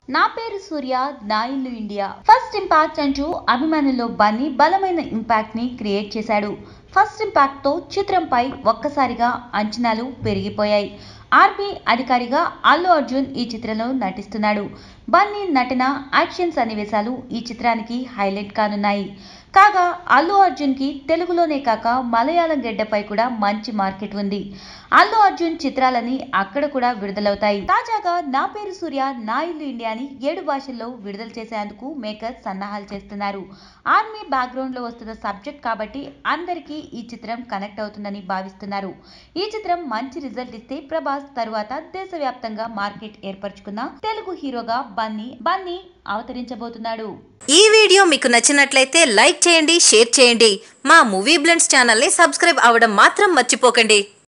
నా పేరు సూర్య నా ఇల్లు ఇండియా ఫస్ట్ ఇంపాక్ట్ అంటూ అభిమానుల్లో బన్నీ బలమైన ఇంపాక్ట్ ని క్రియేట్ చేశాడు ఫస్ట్ ఇంపాక్ట్ తో చిత్రంపై ఒక్కసారిగా అంచనాలు పెరిగిపోయాయి ఆర్మీ అధికారిగా అల్లు అర్జున్ ఈ చిత్రంలో నటిస్తున్నాడు బన్నీ నటన యాక్షన్ సన్నివేశాలు ఈ చిత్రానికి హైలైట్ కానున్నాయి కాగా అల్లు అర్జున్ కి తెలుగులోనే కాక మలయాళం గడ్డపై కూడా మంచి మార్కెట్ ఉంది అల్లు అర్జున్ చిత్రాలని అక్కడ కూడా విడుదలవుతాయి తాజాగా నా పేరు సూర్య నా ఇల్లు ఇండియాని ఏడు భాషల్లో విడుదల చేసేందుకు మేకర్స్ సన్నాహాలు చేస్తున్నారు ఆర్మీ బ్యాక్గ్రౌండ్ లో వస్తున్న సబ్జెక్ట్ కాబట్టి అందరికీ ఈ చిత్రం కనెక్ట్ అవుతుందని భావిస్తున్నారు ఈ చిత్రం మంచి రిజల్ట్ ఇస్తే ప్రభాస్ తరువాత దేశవ్యాప్తంగా మార్కెట్ ఏర్పరచుకున్న తెలుగు హీరోగా బన్నీ బన్నీ అవతరించబోతున్నాడు ఈ వీడియో మీకు నచ్చినట్లయితే లైక్ చేయండి షేర్ చేయండి మా మూవీ బ్లెండ్స్ ఛానల్ని సబ్స్క్రైబ్ అవ్వడం మాత్రం మర్చిపోకండి